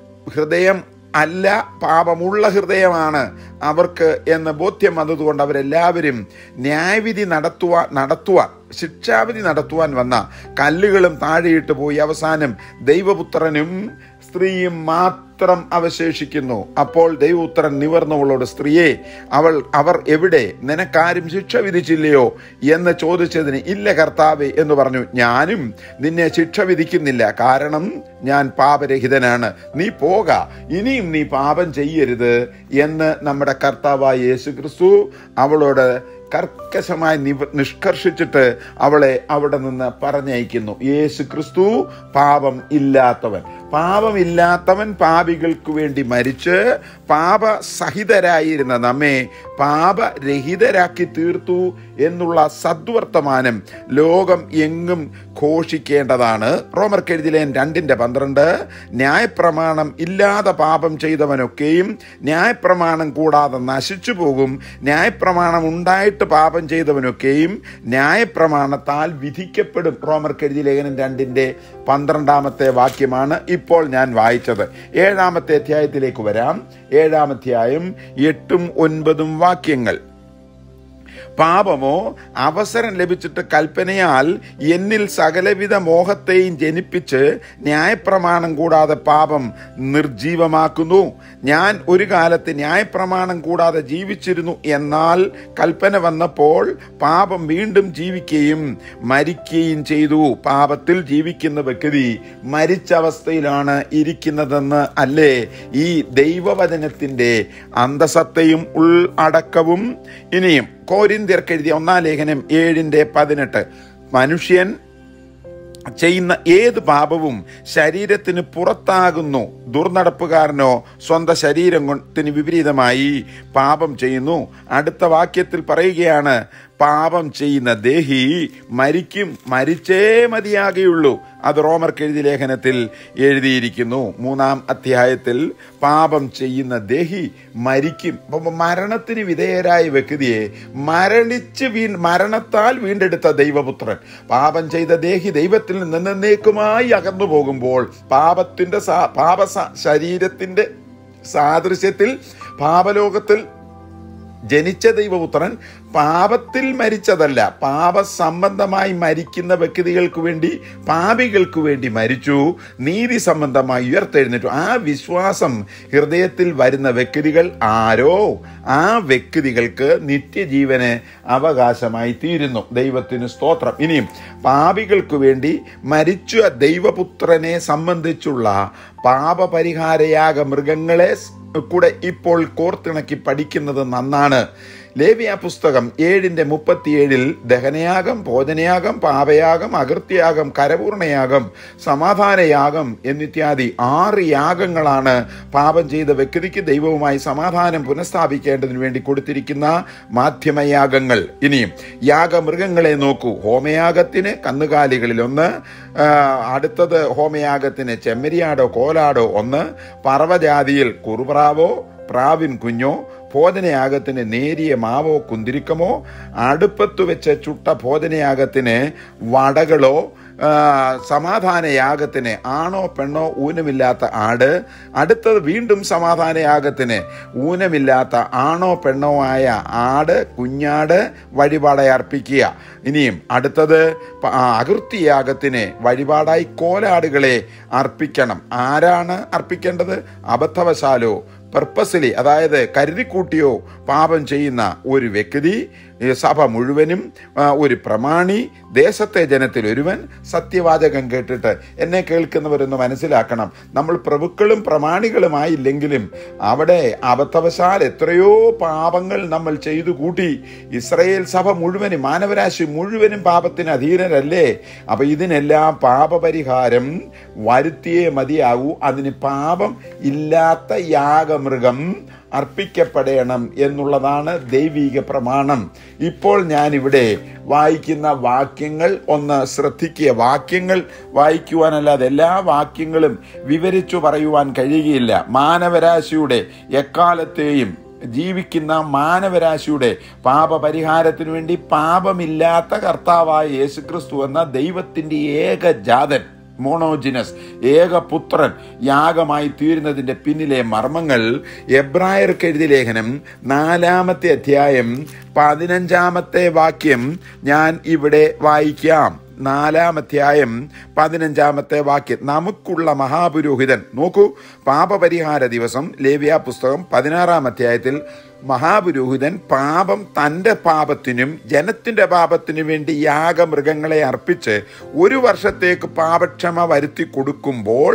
ഹൃദയം അല്ല പാപമുള്ള ഹൃദയമാണ് അവർക്ക് എന്ന ബോധ്യം വന്നതുകൊണ്ട് അവരെല്ലാവരും ന്യായവിധി നടത്തുവാൻ നടത്തുവാൻ ശിക്ഷാവിധി നടത്തുവാൻ വന്ന കല്ലുകളും താഴെയിട്ട് പോയി അവസാനം ദൈവപുത്രനും സ്ത്രീയും മാത്രം അവശേഷിക്കുന്നു അപ്പോൾ ദൈവപുത്രൻ നിവർന്നവളോട് സ്ത്രീയെ അവൾ അവർ എവിടെ നിനക്കാരും ശിക്ഷ വിധിച്ചില്ലയോ എന്ന് ചോദിച്ചതിന് ഇല്ല കർത്താവെ എന്ന് പറഞ്ഞു ഞാനും നിന്നെ ശിക്ഷ വിധിക്കുന്നില്ല കാരണം ഞാൻ പാപരഹിതനാണ് നീ പോക ഇനിയും നീ പാപം ചെയ്യരുത് എന്ന് നമ്മുടെ കർത്താവായ യേശു ക്രിസ്തു അവളോട് കർക്കശമായി നിവ നിഷ്കർഷിച്ചിട്ട് അവളെ അവിടെ നിന്ന് പറഞ്ഞയക്കുന്നു യേശു ക്രിസ്തു പാപം ഇല്ലാത്തവൻ പാപമില്ലാത്തവൻ പാപികൾക്ക് വേണ്ടി മരിച്ച് പാപസഹിതരായിരുന്ന നമ്മെ പാപരഹിതരാക്കി തീർത്തു എന്നുള്ള സദ്വർത്തമാനം ലോകം എങ്ങും ഘോഷിക്കേണ്ടതാണ് റോമർ കെഴുതിലേൻ രണ്ടിന്റെ പന്ത്രണ്ട് ന്യായപ്രമാണം ഇല്ലാതെ പാപം ചെയ്തവനൊക്കെയും ന്യായപ്രമാണം കൂടാതെ നശിച്ചു പോകും ന്യായപ്രമാണം ഉണ്ടായിട്ട് പാപം ചെയ്തവനൊക്കെയും ന്യായപ്രമാണത്താൽ വിധിക്കപ്പെടും റോമർ കെഴുതി ലേഖനം രണ്ടിന്റെ പന്ത്രണ്ടാമത്തെ വാക്യമാണ് ഇപ്പോൾ ഞാൻ വായിച്ചത് ഏഴാമത്തെ അധ്യായത്തിലേക്ക് വരാം ഏഴാമധ്യായം എട്ടും ഒൻപതും വാക്യങ്ങൾ പാപമോ അവസരം ലഭിച്ചിട്ട് കൽപ്പനയാൽ എന്നിൽ സകലവിധ മോഹത്തെയും ജനിപ്പിച്ച് ന്യായപ്രമാണം കൂടാതെ പാപം നിർജീവമാക്കുന്നു ഞാൻ ഒരു കാലത്ത് ന്യായപ്രമാണം കൂടാതെ ജീവിച്ചിരുന്നു എന്നാൽ കൽപ്പന വന്നപ്പോൾ പാപം വീണ്ടും ജീവിക്കുകയും മരിക്കുകയും ചെയ്തു പാപത്തിൽ ജീവിക്കുന്ന വ്യക്തി മരിച്ച അവസ്ഥയിലാണ് ഇരിക്കുന്നതെന്ന് അല്ലേ ഈ ദൈവവചനത്തിന്റെ അന്തസത്തയും ഉള്ളടക്കവും ഇനിയും കോരിന്ത്യർക്ക് എഴുതിയ ഒന്നാം ലേഖനം ഏഴിന്റെ പതിനെട്ട് മനുഷ്യൻ ചെയ്യുന്ന ഏത് പാപവും ശരീരത്തിന് പുറത്താകുന്നു ദുർനടപ്പുകാരനോ സ്വന്തം ശരീരത്തിന് വിപരീതമായി പാപം ചെയ്യുന്നു അടുത്ത വാക്യത്തിൽ പറയുകയാണ് പാപം ചെയ്യുന്ന ദേഹി മരിക്കും മരിച്ചേ മതിയാകുകയുള്ളൂ അത് റോമർക്ക് എഴുതി ലേഖനത്തിൽ എഴുതിയിരിക്കുന്നു മൂന്നാം അധ്യായത്തിൽ പാപം ചെയ്യുന്ന ദേഹി മരിക്കും അപ്പം മരണത്തിന് വിധേയരായ വ്യക്തിയെ മരണിച്ച് വീ മരണത്താൽ വീണ്ടെടുത്ത ദൈവപുത്രൻ പാപം ചെയ്ത ദേഹി ദൈവത്തിൽ നിന്ന് എന്നേക്കുമായി അകന്നു പോകുമ്പോൾ പാപത്തിന്റെ പാപ ശരീരത്തിന്റെ സാദൃശ്യത്തിൽ പാപലോകത്തിൽ ജനിച്ച ദൈവപുത്രൻ പാപത്തിൽ മരിച്ചതല്ല പാപസംബന്ധമായി മരിക്കുന്ന വ്യക്തികൾക്ക് വേണ്ടി പാപികൾക്ക് വേണ്ടി മരിച്ചു നീതി സംബന്ധമായി ഉയർത്തെഴുന്നേറ്റു ആ വിശ്വാസം ഹൃദയത്തിൽ വരുന്ന വ്യക്തികൾ ആരോ ആ വ്യക്തികൾക്ക് നിത്യജീവന് അവകാശമായി തീരുന്നു ദൈവത്തിന് സ്തോത്രം ഇനിയും പാപികൾക്ക് വേണ്ടി മരിച്ച ദൈവപുത്രനെ സംബന്ധിച്ചുള്ള പാപപരിഹാരയാഗ മൃഗങ്ങളെ കൂടെ ഇപ്പോൾ കോർത്തിണക്കി പഠിക്കുന്നത് നന്നാണ് ലേവിയ പുസ്തകം ഏഴിന്റെ മുപ്പത്തിയേഴിൽ ദഹനയാഗം ഭോജനയാഗം പാപയാഗം അകൃത്യയാഗം കരപൂർണയാഗം സമാധാനയാഗം എന്നിത്യാദി ആറ് യാഗങ്ങളാണ് പാപം ചെയ്ത വ്യക്തിക്ക് ദൈവവുമായി സമാധാനം പുനഃസ്ഥാപിക്കേണ്ടതിന് വേണ്ടി കൊടുത്തിരിക്കുന്ന മാധ്യമയാഗങ്ങൾ ഇനിയും യാഗമൃഗങ്ങളെ നോക്കൂ ഹോമയാഗത്തിന് കന്നുകാലികളിൽ ഒന്ന് ആ, അടുത്തത് ഹോമയാഗത്തിന് ചെമ്മരിയാടോ കോലാടോ ഒന്ന് പറവജാതിയിൽ കുറുപ്രാവോ പ്രാവിൻ കുഞ്ഞോ ഭോജനയാഗത്തിന് നേരിയ മാവോ കുന്തിരിക്കമോ അടുപ്പത്തു വെച്ച് ചുട്ട ഭോജനയാഗത്തിന് വടകളോ ആ, സമാധാനയാഗത്തിന് ആണോ പെണ്ണോ ഊനമില്ലാത്ത ആട് അടുത്തത് വീണ്ടും സമാധാനയാഗത്തിന് ഊനമില്ലാത്ത ആണോ പെണ്ണോ ആയ ആട് കുഞ്ഞാട് വഴിപാടായി അർപ്പിക്കുക ഇനിയും അടുത്തത് പ- ആ, അകൃത്യയാഗത്തിന് വഴിപാടായി കോലാടുകളെ അർപ്പിക്കണം ആരാണ് അർപ്പിക്കേണ്ടത് അബദ്ധവശാലോ പർപ്പസിലി അതായത് കരുതിക്കൂട്ടിയോ പാപം ചെയ്യുന്ന ഒരു വ്യക്തി ഈ സഭ മുഴുവനും ആ, ഒരു പ്രമാണി ദേശത്തെ ജനത്തിൽ ഒരുവൻ സത്യവാചകം കേട്ടിട്ട് എന്നെ കേൾക്കുന്നവരൊന്ന് മനസ്സിലാക്കണം നമ്മൾ പ്രഭുക്കളും പ്രമാണികളുമായില്ലെങ്കിലും അവിടെ അബദ്ധവശാൽ എത്രയോ പാപങ്ങൾ നമ്മൾ ചെയ്തു കൂട്ടി ഇസ്രയേൽ സഭ മുഴുവനും മാനവരാശി മുഴുവനും പാപത്തിന് അധീനരല്ലേ അപ്പൊ ഇതിനെല്ലാം പാപപരിഹാരം വരുത്തിയേ മതിയാകൂ അതിന് പാപം ഇല്ലാത്ത യാഗമൃഗം അർപ്പിക്കപ്പെടണം എന്നുള്ളതാണ് ദൈവിക പ്രമാണം ഇപ്പോൾ ഞാൻ ഇവിടെ വായിക്കുന്ന വാക്യങ്ങൾ ഒന്ന് ശ്രദ്ധിക്കുക വാക്യങ്ങൾ വായിക്കുവാനല്ലാതെ എല്ലാ വാക്യങ്ങളും വിവരിച്ചു പറയുവാൻ കഴിയുകയില്ല മാനവരാശിയുടെ എക്കാലത്തെയും ജീവിക്കുന്ന മാനവരാശിയുടെ പാപപരിഹാരത്തിനു വേണ്ടി പാപമില്ലാത്ത കർത്താവായ യേശുക്രിസ്തു എന്ന ദൈവത്തിന്റെ ഏകജാതൻ മോണോജിനസ് ഏകപുത്രൻ യാഗമായി തീരുന്നതിന്റെ പിന്നിലെ മർമ്മങ്ങൾ എബ്രായർക്ക് എഴുതിയ ലേഖനം നാലാമത്തെ അധ്യായം പതിനഞ്ചാമത്തെ വാക്യം ഞാൻ ഇവിടെ വായിക്കാം നാലാം അധ്യായം പതിനഞ്ചാമത്തെ വാക്യം നമുക്കുള്ള മഹാപുരോഹിതൻ നോക്കൂ പാപപരിഹാര ദിവസം ലേവ്യ പുസ്തകം പതിനാറാം അധ്യായത്തിൽ മഹാപുരോഹിതൻ പാപം തൻ്റെ പാപത്തിനും ജനത്തിൻ്റെ പാപത്തിനും വേണ്ടി യാഗമൃഗങ്ങളെ അർപ്പിച്ച് ഒരു വർഷത്തേക്ക് പാപക്ഷമ വരുത്തി കൊടുക്കുമ്പോൾ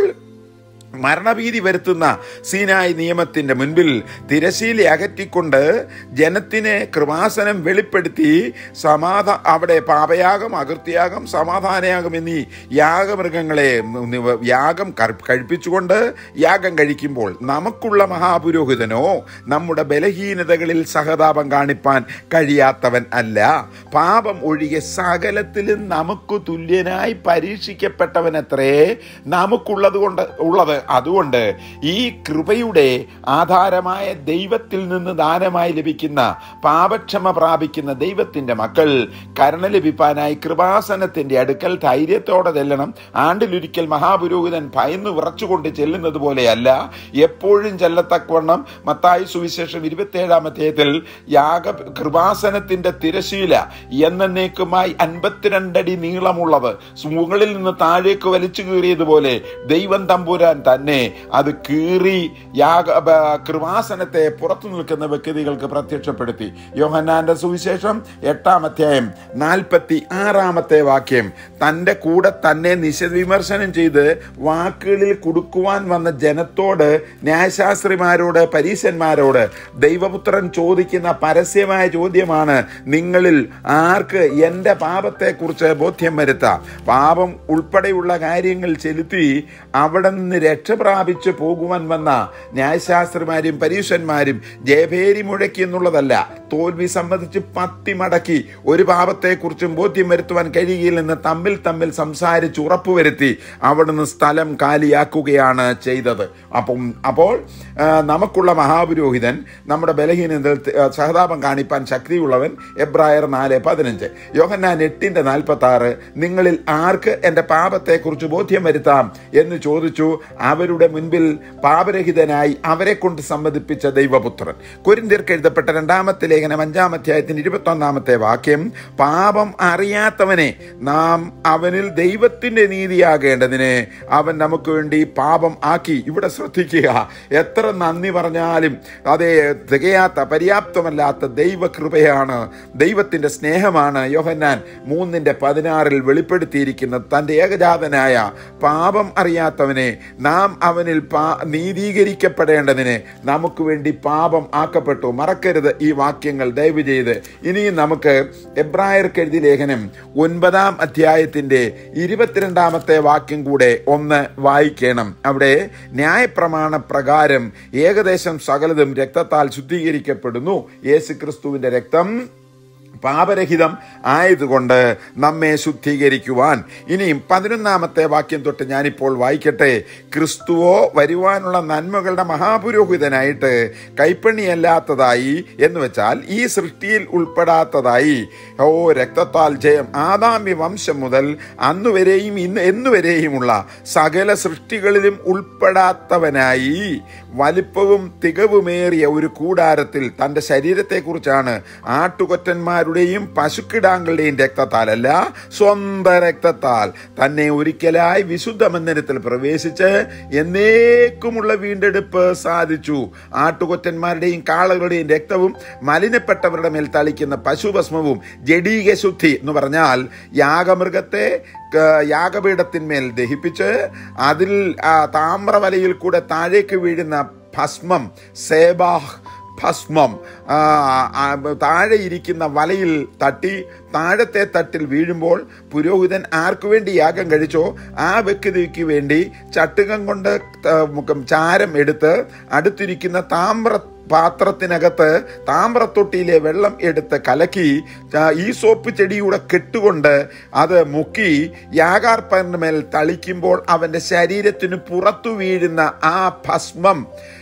മരണഭീതി വരുത്തുന്ന സീനായി നിയമത്തിന്റെ മുൻപിൽ തിരശീല അകറ്റിക്കൊണ്ട് ജനത്തിന് കൃപാസനം വെളിപ്പെടുത്തി സമാധാ അവിടെ പാപയാഗം അകൃത്യാഗം സമാധാനയാഗം എന്നീ യാഗമൃഗങ്ങളെ നിവ- യാഗം കർ- കഴിപ്പിച്ചുകൊണ്ട് യാഗം കഴിക്കുമ്പോൾ നമുക്കുള്ള മഹാപുരോഹിതനോ നമ്മുടെ ബലഹീനതകളിൽ സഹതാപം കാണിപ്പാൻ കഴിയാത്തവൻ അല്ല പാപം ഒഴികെ സകലത്തിലും നമുക്ക് തുല്യനായി പരീക്ഷിക്കപ്പെട്ടവനത്രേ നമുക്കുള്ളത് കൊണ്ട് ഉള്ളത് അതുകൊണ്ട് ഈ കൃപയുടെ ആധാരമായ ദൈവത്തിൽ നിന്ന് ദാനമായി ലഭിക്കുന്ന പാപക്ഷമ പ്രാപിക്കുന്ന ദൈവത്തിന്റെ മക്കൾ കരുണ ലഭിപ്പാനായി കൃപാസനത്തിന്റെ അടുക്കൽ ധൈര്യത്തോടെ ചെല്ലണം ആണ്ടിലൊരിക്കൽ മഹാപുരോഹിതൻ ഭയന്ന് വിറച്ചുകൊണ്ട് ചെല്ലുന്നത് പോലെയല്ല എപ്പോഴും ചെല്ലത്തക്കവണ്ണം മത്തായി സുവിശേഷം ഇരുപത്തിയേഴാം അധ്യായത്തിൽ യാഗ കൃപാസനത്തിന്റെ തിരശീല എന്നേക്കുമായി അൻപത്തിരണ്ടടി നീളമുള്ളത് മുകളിൽ നിന്ന് താഴേക്ക് വലിച്ചു കീറിയതുപോലെ ദൈവം തമ്പുരാൻ തന്നെ അത് കീറി യാഗ ബ- കൃപാസനത്തെ പുറത്തു നിൽക്കുന്ന വ്യക്തികൾക്ക് പ്രത്യക്ഷപ്പെടുത്തി യോഹന്നാന്റെ സുവിശേഷം എട്ടാം അധ്യായം നാൽപ്പത്തി ആറാമത്തെ വാക്യം തന്റെ കൂടെ തന്നെ നിശവിമർശനം ചെയ്ത് വാക്കുകളിൽ കൊടുക്കുവാൻ വന്ന ജനത്തോട് ന്യായശാസ്ത്രിമാരോട് പരീശന്മാരോട് ദൈവപുത്രൻ ചോദിക്കുന്ന പരസ്യമായ ചോദ്യമാണ് നിങ്ങളിൽ ആർക്ക് എൻ്റെ പാപത്തെക്കുറിച്ച് ബോധ്യം വരുത്താം പാപം ഉൾപ്പെടെയുള്ള കാര്യങ്ങൾ ചെലുത്തി അവിടെ നിന്ന് രക്ഷ പ്രാപിച്ച് പോകുവാൻ വന്ന ന്യായശാസ്ത്രിമാരും പരീക്ഷന്മാരും ജയഭേരി മുഴക്കി എന്നുള്ളതല്ല തോൽവി സംബന്ധിച്ച് പത്തി മടക്കി ഒരു പാപത്തെക്കുറിച്ചും ബോധ്യം വരുത്തുവാൻ കഴിയില്ലെന്ന് തമ്മിൽ തമ്മിൽ സംസാരിച്ച് ഉറപ്പുവരുത്തി അവിടുന്ന് സ്ഥലം കാലിയാക്കുകയാണ് ചെയ്തത് അപ്പം അപ്പോൾ ആ, നമുക്കുള്ള മഹാപുരോഹിതൻ നമ്മുടെ ബലഹീനതയിൽ ആ, സഹതാപം കാണിപ്പാൻ ശക്തിയുള്ളവൻ എബ്രായർ നാല് പതിനഞ്ച് യോഹന്നാൻ എട്ടിന്റെ നാൽപ്പത്തി ആറ് നിങ്ങളിൽ ആർക്ക് എൻ്റെ പാപത്തെക്കുറിച്ച് ബോധ്യം വരുത്താം എന്ന് ചോദിച്ചു അവരുടെ മുൻപിൽ പാപരഹിതനായി അവരെ കൊണ്ട് സമ്മതിപ്പിച്ച ദൈവപുത്രൻ കൊരിന്തിർക്ക് എഴുതപ്പെട്ട രണ്ടാമത്തെ ലേഖനം അഞ്ചാം അധ്യായത്തിന് ഇരുപത്തി ഒന്നാമത്തെ വാക്യം പാപം അറിയാത്തവനെ നാം അവനിൽ ദൈവത്തിന്റെ നീതിയാകേണ്ടതിന് അവൻ നമുക്ക് വേണ്ടി പാപം ആക്കി ഇവിടെ ശ്രദ്ധിക്കുക എത്ര നന്ദി പറഞ്ഞാലും അതേ തികയാത്ത പര്യാപ്തമല്ലാത്ത ദൈവകൃപയാണ് ദൈവത്തിന്റെ സ്നേഹമാണ് യോഹന്നാൻ മൂന്നിന്റെ പതിനാറിൽ വെളിപ്പെടുത്തിയിരിക്കുന്നത് തന്റെ ഏകജാതനായ പാപം അറിയാത്തവനെ നാം അവനിൽ പാ നീതീകരിക്കപ്പെടേണ്ടതിന് നമുക്ക് വേണ്ടി പാപം ആക്കപ്പെട്ടു മറക്കരുത് ഈ വാക്യങ്ങൾ ദയവ് ചെയ്ത് ഇനിയും നമുക്ക് എബ്രായർക്ക് എഴുതി ലേഖനം ഒൻപതാം അധ്യായത്തിന്റെ ഇരുപത്തിരണ്ടാമത്തെ വാക്യം കൂടെ ഒന്ന് വായിക്കണം അവിടെ ന്യായപ്രമാണ പ്രകാരം ഏകദേശം സകലതും രക്തത്താൽ ശുദ്ധീകരിക്കപ്പെടുന്നു യേശു ക്രിസ്തുവിന്റെ രക്തം പാപരഹിതം ആയതുകൊണ്ട് നമ്മെ ശുദ്ധീകരിക്കുവാൻ ഇനിയും പതിനൊന്നാമത്തെ വാക്യം തൊട്ട് ഞാനിപ്പോൾ വായിക്കട്ടെ ക്രിസ്തുവോ വരുവാനുള്ള നന്മകളുടെ മഹാപുരോഹിതനായിട്ട് കൈപ്പണിയല്ലാത്തതായി എന്ന് വെച്ചാൽ ഈ സൃഷ്ടിയിൽ ഉൾപ്പെടാത്തതായി ഓ രക്തത്താൽ ജയം ആദാമ്യ വംശം മുതൽ അന്നുവരെയും ഇന്ന് എന്നുവരെയുമുള്ള സകല സൃഷ്ടികളിലും ഉൾപ്പെടാത്തവനായി വലിപ്പവും തികവുമേറിയ ഒരു കൂടാരത്തിൽ തന്റെ ശരീരത്തെക്കുറിച്ചാണ് ആട്ടുകൊറ്റന്മാരുടെയും പശുക്കിടാങ്ങളുടെയും രക്തത്താലല്ല സ്വന്തം രക്തത്താൽ തന്നെ ഒരിക്കലായി വിശുദ്ധ മന്ദിരത്തിൽ പ്രവേശിച്ച് എന്നേക്കുമുള്ള വീണ്ടെടുപ്പ് സാധിച്ചു ആട്ടുകൊറ്റന്മാരുടെയും കാളകളുടെയും രക്തവും മലിനപ്പെട്ടവരുടെ മേൽ തളിക്കുന്ന പശുഭസ്മവും ജഡീക ശുദ്ധി എന്ന് പറഞ്ഞാൽ യാഗമൃഗത്തെ ക- യാഗപീഠത്തിന്മേൽ ദഹിപ്പിച്ച് അതിൽ ആ താമ്രവലയിൽ കൂടെ താഴേക്ക് വീഴുന്ന ഭസ്മം സേബാഹ് ഭസ്മം ആ, ആ, താഴെ ഇരിക്കുന്ന വലയിൽ തട്ടി താഴത്തെ തട്ടിൽ വീഴുമ്പോൾ പുരോഹിതൻ ആർക്കു വേണ്ടി യാഗം കഴിച്ചോ ആ വ്യക്തിക്ക് വേണ്ടി ചട്ടുകം കൊണ്ട് ത- മുഖം ചാരം എടുത്ത് അടുത്തിരിക്കുന്ന താമ്ര പാത്രത്തിനകത്ത് താമ്രത്തൊട്ടിയിലെ വെള്ളം എടുത്ത് കലക്കി ആ, ഈ സോപ്പ് ചെടിയുടെ കെട്ടുകൊണ്ട് അത് മുക്കി യാഗാർപ്പന്റെ മേൽ തളിക്കുമ്പോൾ അവന്റെ ശരീരത്തിന് പുറത്തു വീഴുന്ന ആ ഭസ്മം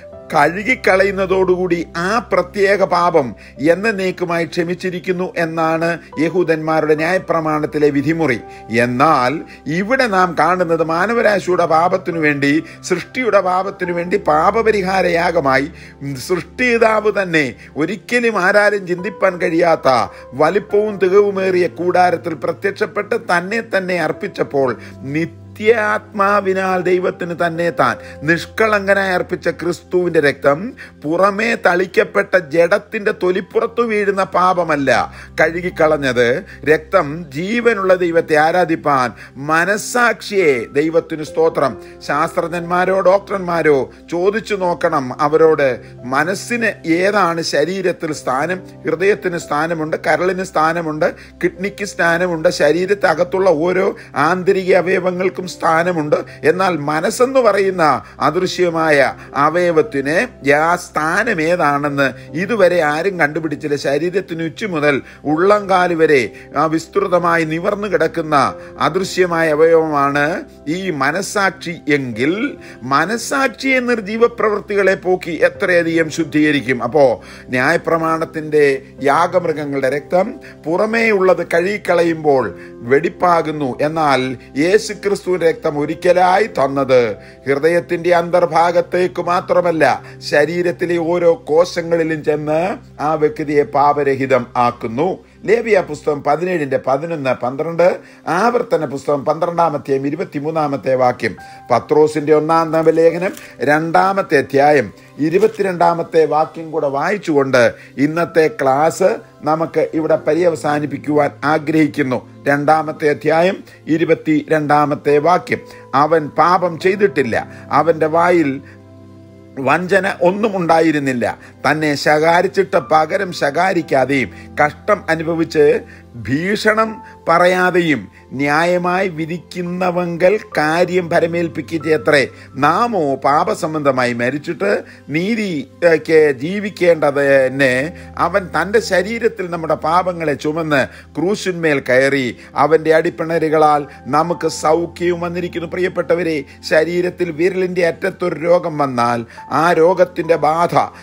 കഴുകിക്കളയുന്നതോടുകൂടി ആ പ്രത്യേക പാപം എന്നേക്കുമായി ക്ഷമിച്ചിരിക്കുന്നു എന്നാണ് യഹൂദന്മാരുടെ ന്യായപ്രമാണത്തിലെ വിധിമുറി എന്നാൽ ഇവിടെ നാം കാണുന്നത് മാനവരാശിയുടെ പാപത്തിനു വേണ്ടി സൃഷ്ടിയുടെ പാപത്തിനു വേണ്ടി പാപപരിഹാരയാഗമായി സൃഷ്ടിതാവ് തന്നെ ഒരിക്കലും ആരാലും ചിന്തിപ്പാൻ കഴിയാത്ത വലിപ്പവും തികവുമേറിയ കൂടാരത്തിൽ പ്രത്യക്ഷപ്പെട്ട് തന്നെ തന്നെ അർപ്പിച്ചപ്പോൾ നിത്യ നിത്യാത്മാവിനാൽ ദൈവത്തിന് തന്നെ താൻ നിഷ്കളങ്കനായി അർപ്പിച്ച ക്രിസ്തുവിന്റെ രക്തം പുറമേ തളിക്കപ്പെട്ട ജഡത്തിന്റെ തൊലിപ്പുറത്തു വീഴുന്ന പാപമല്ല കഴുകിക്കളഞ്ഞത് രക്തം ജീവനുള്ള ദൈവത്തെ ആരാധിപ്പാൻ മനസാക്ഷിയെ ദൈവത്തിന് സ്തോത്രം ശാസ്ത്രജ്ഞന്മാരോ ഡോക്ടർമാരോ ചോദിച്ചു നോക്കണം അവരോട് മനസ്സിന് ഏതാണ് ശരീരത്തിൽ സ്ഥാനം ഹൃദയത്തിന് സ്ഥാനമുണ്ട് കരളിന് സ്ഥാനമുണ്ട് കിഡ്നിക്ക് സ്ഥാനമുണ്ട് ശരീരത്തകത്തുള്ള ഓരോ ആന്തരിക അവയവങ്ങൾക്കും സ്ഥാനമുണ്ട് എന്നാൽ മനസ്സെന്ന് പറയുന്ന അദൃശ്യമായ അവയവത്തിന് ആ സ്ഥാനം ഏതാണെന്ന് ഇതുവരെ ആരും കണ്ടുപിടിച്ചില്ല ശരീരത്തിന് ഉച്ച മുതൽ ഉള്ളംകാല് വരെ ആ വിസ്തൃതമായി നിവർന്നു കിടക്കുന്ന അദൃശ്യമായ അവയവമാണ് ഈ മനസാക്ഷി എങ്കിൽ മനസാക്ഷിയെ നിർജീവ പ്രവൃത്തികളെ പോക്കി എത്രയധികം ശുദ്ധീകരിക്കും അപ്പോ ന്യായപ്രമാണത്തിന്റെ യാഗമൃഗങ്ങളുടെ രക്തം പുറമേ ഉള്ളത് കഴുകിക്കളയുമ്പോൾ വെടിപ്പാകുന്നു എന്നാൽ യേശു ക്രിസ്തുവിന്റെ രക്തം ഒരിക്കലായി തന്നത് ഹൃദയത്തിന്റെ അന്തർഭാഗത്തേക്ക് മാത്രമല്ല ശരീരത്തിലെ ഓരോ കോശങ്ങളിലും ചെന്ന് ആ വ്യക്തിയെ പാപരഹിതം ആക്കുന്നു ലേവിയ പുസ്തകം പതിനേഴിന്റെ പതിനൊന്ന് പന്ത്രണ്ട് ആവർത്തന പുസ്തകം പന്ത്രണ്ടാമത്തെ ഇരുപത്തിമൂന്നാമത്തെ വാക്യം പത്രോസിന്റെ ഒന്നാം നവലേഖനം രണ്ടാമത്തെ അധ്യായം ഇരുപത്തിരണ്ടാമത്തെ വാക്യം കൂടെ വായിച്ചുകൊണ്ട് ഇന്നത്തെ ക്ലാസ് നമുക്ക് ഇവിടെ പര്യവസാനിപ്പിക്കുവാൻ ആഗ്രഹിക്കുന്നു രണ്ടാമത്തെ അധ്യായം ഇരുപത്തി രണ്ടാമത്തെ വാക്യം അവൻ പാപം ചെയ്തിട്ടില്ല അവന്റെ വായിൽ വഞ്ചന ഒന്നും ഉണ്ടായിരുന്നില്ല തന്നെ ശകാരിച്ചിട്ട് പകരം ശകാരിക്കാതെയും കഷ്ടം അനുഭവിച്ച് ഭീഷണം പറയാതെയും ന്യായമായി വിധിക്കുന്നവങ്കൽ കാര്യം ഭരമേൽപ്പിക്കുകയത്രേ നാമോ പാപസംബന്ധമായി മരിച്ചിട്ട് നീതിക്ക് ജീവിക്കേണ്ടതിന് അവൻ തൻ്റെ ശരീരത്തിൽ നമ്മുടെ പാപങ്ങളെ ചുമന്ന് ക്രൂശിന്മേൽ കയറി അവൻ്റെ അടിപ്പിണരുകളാൽ നമുക്ക് സൗഖ്യവും വന്നിരിക്കുന്നു പ്രിയപ്പെട്ടവരെ ശരീരത്തിൽ വിരലിൻ്റെ അറ്റത്തൊരു രോഗം വന്നാൽ ആ രോഗത്തിൻ്റെ ബാധ ശരീര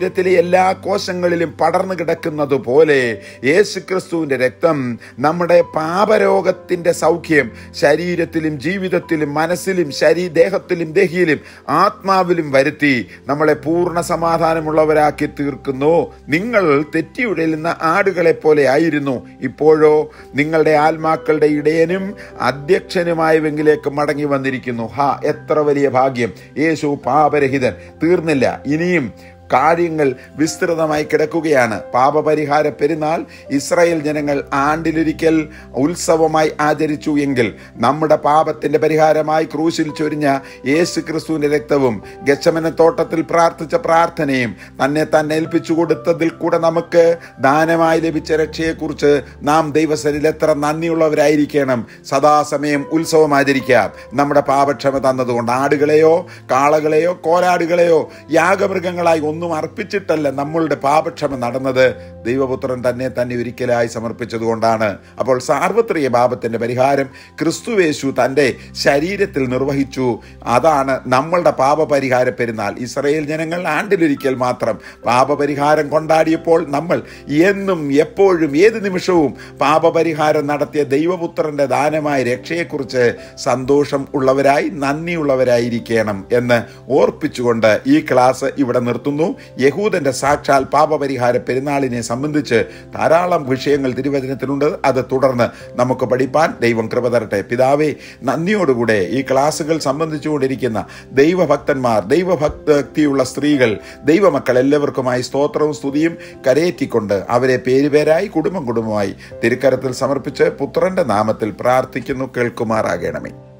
ശരീരത്തിലെ എല്ലാ കോശങ്ങളിലും പടർന്നു കിടക്കുന്നത് പോലെ യേശു ക്രിസ്തുവിന്റെ രക്തം നമ്മുടെ പാപരോഗത്തിന്റെ സൗഖ്യം ശരീരത്തിലും ജീവിതത്തിലും മനസ്സിലും ശരീ ദേഹത്തിലും ദേഹിയിലും ആത്മാവിലും വരുത്തി നമ്മളെ പൂർണ്ണ സമാധാനമുള്ളവരാക്കി തീർക്കുന്നു നിങ്ങൾ തെറ്റിയുടലുന്ന ആടുകളെ പോലെ ആയിരുന്നു ഇപ്പോഴോ നിങ്ങളുടെ ആത്മാക്കളുടെ ഇടയനും അധ്യക്ഷനുമായവെങ്കിലേക്ക് മടങ്ങി വന്നിരിക്കുന്നു ഹാ എത്ര വലിയ ഭാഗ്യം യേശു പാപരഹിതൻ തീർന്നില്ല ഇനിയും കാര്യങ്ങൾ വിസ്തൃതമായി കിടക്കുകയാണ് പാപപരിഹാര പെരുന്നാൾ ഇസ്രായേൽ ജനങ്ങൾ ആണ്ടിലൊരിക്കൽ ഉത്സവമായി ആചരിച്ചു എങ്കിൽ നമ്മുടെ പാപത്തിന്റെ പരിഹാരമായി ക്രൂശിൽ ചൊരിഞ്ഞ യേശു ക്രിസ്തുവിന്റെ രക്തവും ഗച്ചമന തോട്ടത്തിൽ പ്രാർത്ഥിച്ച പ്രാർത്ഥനയും തന്നെ തന്നെ ഏൽപ്പിച്ചു കൊടുത്തതിൽ കൂടെ നമുക്ക് ദാനമായി ലഭിച്ച രക്ഷയെക്കുറിച്ച് നാം ദൈവസരിൽ എത്ര നന്ദിയുള്ളവരായിരിക്കണം സദാസമയം ഉത്സവം ആചരിക്കാം നമ്മുടെ പാപക്ഷമ തന്നതുകൊണ്ട് ആടുകളെയോ കാളകളെയോ കോലാടുകളെയോ യാഗമൃഗങ്ങളായി ഒന്നും അർപ്പിച്ചിട്ടല്ല നമ്മളുടെ പാപക്ഷമ നടന്നത് ദൈവപുത്രൻ തന്നെ തന്നെ ഒരിക്കലായി സമർപ്പിച്ചതുകൊണ്ടാണ് അപ്പോൾ സാർവത്രിക പാപത്തിന്റെ പരിഹാരം ക്രിസ്തുവേശു തന്റെ ശരീരത്തിൽ നിർവഹിച്ചു അതാണ് നമ്മളുടെ പാപപരിഹാര പെരുന്നാൾ ഇസ്രയേൽ ജനങ്ങൾ ആണ്ടിലൊരിക്കൽ മാത്രം പാപപരിഹാരം കൊണ്ടാടിയപ്പോൾ നമ്മൾ എന്നും എപ്പോഴും ഏത് നിമിഷവും പാപപരിഹാരം നടത്തിയ ദൈവപുത്രന്റെ ദാനമായ രക്ഷയെക്കുറിച്ച് സന്തോഷം ഉള്ളവരായി നന്ദിയുള്ളവരായിരിക്കണം എന്ന് ഓർപ്പിച്ചുകൊണ്ട് ഈ ക്ലാസ് ഇവിടെ നിർത്തുന്നു യഹൂദന്റെ സാക്ഷാൽ പാപപരിഹാര പെരുന്നാളിനെ സംബന്ധിച്ച് ധാരാളം വിഷയങ്ങൾ തിരുവചനത്തിലുണ്ട് അത് തുടർന്ന് നമുക്ക് പഠിപ്പാൻ ദൈവം കൃപ തരട്ടെ പിതാവേ നന്ദിയോടുകൂടെ ഈ ക്ലാസ്സുകൾ സംബന്ധിച്ചുകൊണ്ടിരിക്കുന്ന ദൈവഭക്തന്മാർ ദൈവഭക്തിയുള്ള സ്ത്രീകൾ ദൈവമക്കൾ എല്ലാവർക്കുമായി സ്തോത്രവും സ്തുതിയും കരയേറ്റിക്കൊണ്ട് അവരെ പേരുപേരായി കുടുംബം കുടുംബമായി തിരുക്കരത്തിൽ സമർപ്പിച്ച് പുത്രന്റെ നാമത്തിൽ പ്രാർത്ഥിക്കുന്നു കേൾക്കുമാറാകണമേ